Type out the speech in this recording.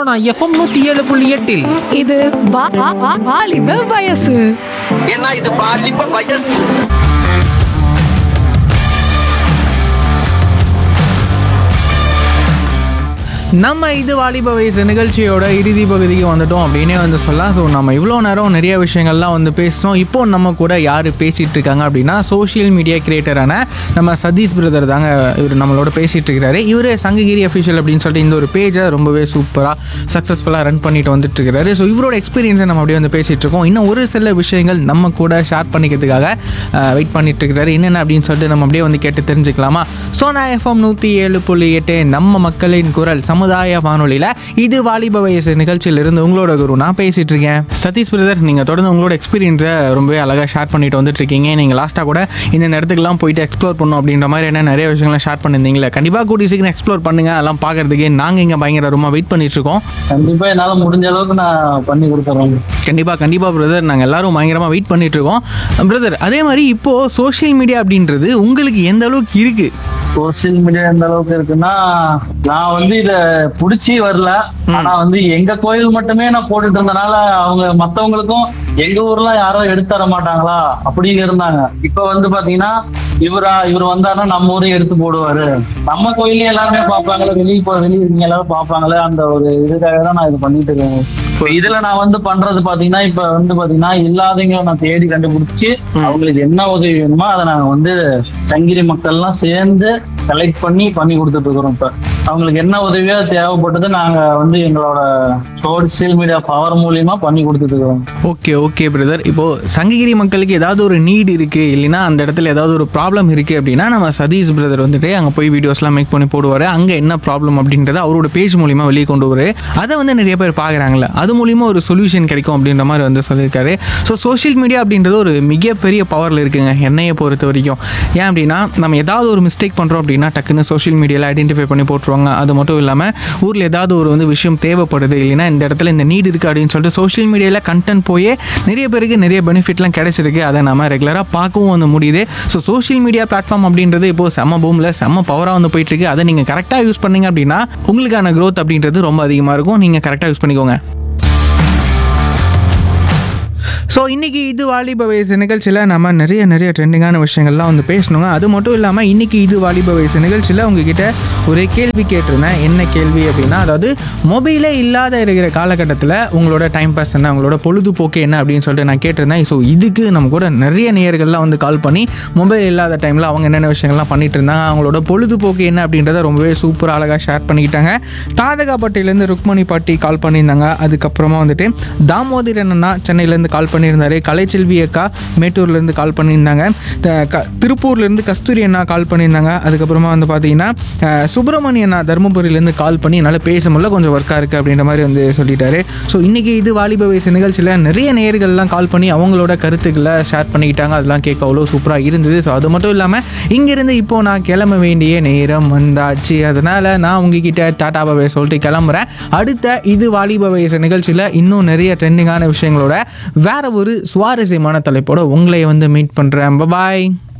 Sona FM நூத்தி ஏழு புள்ளி எட்டில் இது வா- வா- வா- வாலிப வயசு ஏன்னா இது பாலிப்ப வயசு நம்ம இது வாலிப வயசு நிகழ்ச்சியோட இறுதி பகுதிக்கு வந்துட்டோம் அப்படின்னே வந்து சொல்லலாம் ஸோ நம்ம இவ்வளோ நேரம் நிறைய விஷயங்கள்லாம் வந்து பேசினோம் இப்போ நம்ம கூட யார் பேசிகிட்டு இருக்காங்க அப்படின்னா சோஷியல் மீடியா கிரியேட்டரான நம்ம சதீஷ் பிரதர் தாங்க இவர் நம்மளோட பேசிகிட்டு இருக்கிறாரு இவர் சங்ககிரி அஃபிஷியல் அப்படின்னு சொல்லிட்டு இந்த ஒரு பேஜை ரொம்பவே சூப்பராக சக்ஸஸ்ஃபுல்லாக ரன் பண்ணிட்டு வந்துட்டு இருக்காரு ஸோ இவரோட எக்ஸ்பீரியன்ஸை நம்ம அப்படியே வந்து பேசிகிட்டு இருக்கோம் இன்னும் ஒரு சில விஷயங்கள் நம்ம கூட ஷேர் பண்ணிக்கிறதுக்காக வெயிட் பண்ணிட்டு இருக்கிறாரு என்னென்ன அப்படின்னு சொல்லிட்டு நம்ம அப்படியே வந்து கேட்டு தெரிஞ்சுக்கலாமா சோனா எஃப்எம் நூற்றி ஏழு புள்ளி எட்டு நம்ம மக்களின் குரல் சமுதாய வானொலியில் இது வாலிப வயசு நிகழ்ச்சியிலிருந்து உங்களோட குரு நான் பேசிட்டு இருக்கேன் சதீஷ் பிரதர் நீங்கள் தொடர்ந்து உங்களோட எக்ஸ்பீரியன்ஸை ரொம்பவே அழகாக ஷேர் பண்ணிட்டு வந்துட்டு இருக்கீங்க நீங்கள் லாஸ்ட்டாக கூட இந்த இடத்துக்குலாம் போயிட்டு எக்ஸ்ப்ளோர் பண்ணணும் அப்படின்ற மாதிரி என்ன நிறைய விஷயங்களை ஷேர் பண்ணியிருந்தீங்களே கண்டிப்பாக கூடி சீக்கிரம் எக்ஸ்ப்ளோர் பண்ணுங்க அதெல்லாம் பார்க்கறதுக்கு நாங்கள் இங்கே பயங்கர ரொம்ப வெயிட் பண்ணிட்டு இருக்கோம் கண்டிப்பா என்னால முடிஞ்ச அளவுக்கு நான் பண்ணி கொடுத்துறேன் கண்டிப்பாக கண்டிப்பாக பிரதர் நாங்கள் எல்லாரும் பயங்கரமாக வெயிட் பண்ணிட்டு இருக்கோம் பிரதர் அதே மாதிரி இப்போது சோஷியல் மீடியா அப்படின்றது உங்களுக்கு எந்த அளவுக்கு இருக்குது சோசியல் மீடியா எந்த அளவுக்கு இருக்குன்னா நான் வந்து இத புடிச்சு வரல ஆனா வந்து எங்க கோயில் மட்டுமே நான் போட்டுட்டு இருந்தனால அவங்க மத்தவங்களுக்கும் எங்க ஊர்ல யாரும் எடுத்து தர மாட்டாங்களா அப்படின்னு இருந்தாங்க இப்ப வந்து பாத்தீங்கன்னா இவரா இவர் வந்தாருன்னா நம்ம ஊரையும் எடுத்து போடுவாரு நம்ம கோயிலே எல்லாருமே பார்ப்பாங்களே வெளியே போ வெளியே இருக்கீங்க எல்லாரும் பார்ப்பாங்களே அந்த ஒரு இதுக்காக தான் நான் இது பண்ணிட்டு இருக்கேன் இப்ப இதுல நான் வந்து பண்றது பாத்தீங்கன்னா இப்ப வந்து பாத்தீங்கன்னா இல்லாதவங்க நான் தேடி கண்டுபிடிச்சு அவங்களுக்கு என்ன உதவி வேணுமோ அதை நாங்க வந்து சங்கிரி மக்கள்லாம் சேர்ந்து கலெக்ட் பண்ணி பண்ணி கொடுத்துட்டு இருக்கிறோம் இப்ப அவங்களுக்கு என்ன உதவியோ தேவைப்பட்டது நாங்க வந்து எங்களோட சோசியல் மீடியா பவர் மூலியமா பண்ணி கொடுத்துட்டு இருக்கிறோம் ஓகே ஓகே பிரதர் இப்போ சங்ககிரி மக்களுக்கு ஏதாவது ஒரு நீட் இருக்கு இல்லைன்னா அந்த இடத்துல ஏதாவது ஒரு ப்ராப்ளம் இருக்கு அப்படின்னா நம்ம சதீஷ் பிரதர் வந்துட்டு அங்கே போய் வீடியோஸ்லாம் மேக் பண்ணி போடுவார் அங்கே என்ன ப்ராப்ளம் அப்படின்றத அவரோட பேஜ் மூலியமா வெளியே கொண்டு வருவார் அதை வந்து நிறைய பேர் பார்க்குறாங்களே அது மூலியமா ஒரு சொல்யூஷன் கிடைக்கும் அப்படின்ற மாதிரி வந்து சொல்லியிருக்காரு ஸோ சோஷியல் மீடியா அப்படின்றது ஒரு மிகப்பெரிய பவரில் இருக்குங்க என்னையை பொறுத்த வரைக்கும் ஏன் அப்படின்னா நம்ம ஏதாவது ஒரு மிஸ்டேக் பண்ணுறோம் அப்படின்னா டக்குன்னு சோஷியல் மீடியாவில் ஐடென்டிஃபை பண்ணி போட்டுருவாங்க அது மட்டும் இல்லாமல் ஊரில் ஏதாவது ஒரு வந்து விஷயம் தேவைப்படுது இல்லைன்னா இந்த இடத்துல இந்த நீட் இருக்குது அப்படின்னு சொல்லிட்டு சோஷியல் மீடியாவில் கண்டென்ட் போயே நிறைய பேருக்கு நிறைய பெனிஃபிட்லாம் கிடைச்சிருக்கு அதை நம்ம ரெகுலராக பார்க்கவும் வந்து முடியுது ஸோ சோஷியல் மீடியா பிளாட்ஃபார்ம் அப்படின்றது இப்போ செம்ம பூமில் செம்ம பவராக வந்து போயிட்டுருக்கு அதை நீங்கள் கரெக்டாக யூஸ் பண்ணீங்க அப்படின்னா உங்களுக்கான growth அப்படின்றது ரொம்ப அதிகமாக இருக்கும் நீங்கள் கரெக்டாக யூஸ் பண்ணிக்கோங்க ஸோ இன்றைக்கி இது வாலிப வயசு நிகழ்ச்சியில் நம்ம நிறைய நிறைய ட்ரெண்டிங்கான விஷயங்கள்லாம் வந்து பேசணுங்க அது மட்டும் இல்லாமல் இன்றைக்கி இது வாலிப வயசு நிகழ்ச்சியில் உங்ககிட்ட ஒரு கேள்வி கேட்டிருந்தேன் என்ன கேள்வி அப்படின்னா அதாவது மொபைலே இல்லாத இருக்கிற காலகட்டத்தில் உங்களோட டைம் பாஸ் என்ன உங்களோட பொழுதுபோக்கு என்ன அப்படின்னு சொல்லிட்டு நான் கேட்டிருந்தேன் ஸோ இதுக்கு நம்ம கூட நிறைய நேயர்கள்லாம் வந்து கால் பண்ணி மொபைல் இல்லாத டைமில் அவங்க என்னென்ன விஷயங்கள்லாம் பண்ணிட்டு இருந்தாங்க அவங்களோட பொழுதுபோக்கு என்ன அப்படின்றத ரொம்பவே சூப்பராக அழகாக ஷேர் பண்ணிக்கிட்டாங்க தாதகாப்பட்டியிலேருந்து ருக்மணி பாட்டி கால் பண்ணியிருந்தாங்க அதுக்கப்புறமா வந்துட்டு தாமோதரன் அண்ணா சென்னையிலேருந்து கால் பண்ணியிருந்தாரு கலைச்செல்வி அக்கா மேட்டூர்லேருந்து கால் பண்ணியிருந்தாங்க த- க- திருப்பூர்லேருந்து கஸ்தூரி அண்ணா கால் பண்ணியிருந்தாங்க அதுக்கப்புறமா வந்து பார்த்தீங்கன்னா அஹ், சுப்பிரமணிய அண்ணா தருமபுரியிலேருந்து கால் பண்ணி என்னால் பேச முடியல கொஞ்சம் ஒர்க்காக இருக்குது அப்படின்ற மாதிரி வந்து சொல்லிட்டாரு ஸோ இன்றைக்கி இது வாலிப வயசு நிகழ்ச்சியில் நிறைய நேயர்கள்லாம் கால் பண்ணி அவங்களோட கருத்துக்களை ஷேர் பண்ணிக்கிட்டாங்க அதெல்லாம் கேட்க அவ்வளோ சூப்பராக இருந்தது ஸோ அது மட்டும் இல்லாமல் இங்கேருந்து இப்போ நான் கிளம்ப வேண்டிய நேரம் வந்தாச்சு அதனால் நான் உங்ககிட்ட டாடா பாபே சொல்லிட்டு கிளம்புறேன் அடுத்த இது வாலிப வயசு நிகழ்ச்சியில் இன்னும் நிறைய ட்ரெண்டிங்கான விஷயங்களோட வேற ஒரு சுவாரஸ்யமான தலைப்போட உங்களை வந்து மீட் பண்ணுறேன் பாய்